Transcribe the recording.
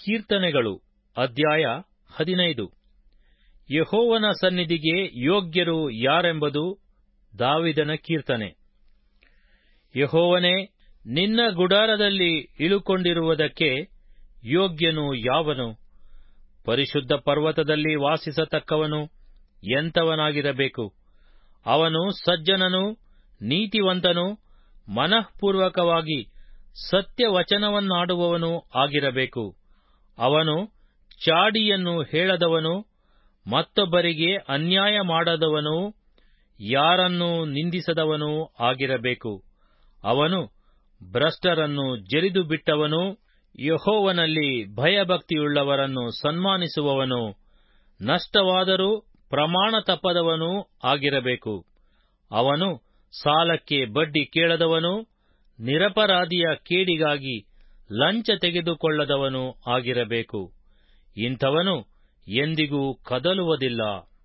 ಕೀರ್ತನೆಗಳು ಅಧ್ಯಾಯ ಹದಿನೈದು ಯಹೋವನ ಸನ್ನಿಧಿಗೆ ಯೋಗ್ಯರು ಯಾರೆಂಬುದು ದಾವಿದನ ಕೀರ್ತನೆ ಯಹೋವನೇ ನಿನ್ನ ಗುಡಾರದಲ್ಲಿ ಇಳುಕೊಂಡಿರುವುದಕ್ಕೆ ಯೋಗ್ಯನು ಯಾವನು ಪರಿಶುದ್ಧ ಪರ್ವತದಲ್ಲಿ ವಾಸಿಸತಕ್ಕವನು ಎಂಥವನಾಗಿರಬೇಕು ಅವನು ಸಜ್ಜನನು ನೀತಿವಂತನು ಮನಃಪೂರ್ವಕವಾಗಿ ಸತ್ಯವಚನವನ್ನಾಡುವವನು ಆಗಿರಬೇಕು ಅವನು ಚಾಡಿಯನ್ನು ಹೇಳದವನು ಮತ್ತೊಬ್ಬರಿಗೆ ಅನ್ಯಾಯ ಮಾಡದವನು ಯಾರನ್ನೂ ನಿಂದಿಸದವನೂ ಆಗಿರಬೇಕು ಅವನು ಭ್ರಷ್ಟರನ್ನು ಜರಿದು ಬಿಟ್ಟವನು ಯಹೋವನಲ್ಲಿ ಭಯಭಕ್ತಿಯುಳ್ಳವರನ್ನು ಸನ್ಮಾನಿಸುವವನು ನಷ್ಟವಾದರೂ ಪ್ರಮಾಣ ತಪ್ಪದವನೂ ಆಗಿರಬೇಕು ಅವನು ಸಾಲಕ್ಕೆ ಬಡ್ಡಿ ಕೇಳದವನು ನಿರಪರಾಧಿಯ ಕೇಡಿಗಾಗಿ ಲಂಚ ತೆಗೆದುಕೊಳ್ಳದವನು ಆಗಿರಬೇಕು ಇಂಥವನು ಎಂದಿಗೂ ಕದಲುವುದಿಲ್ಲ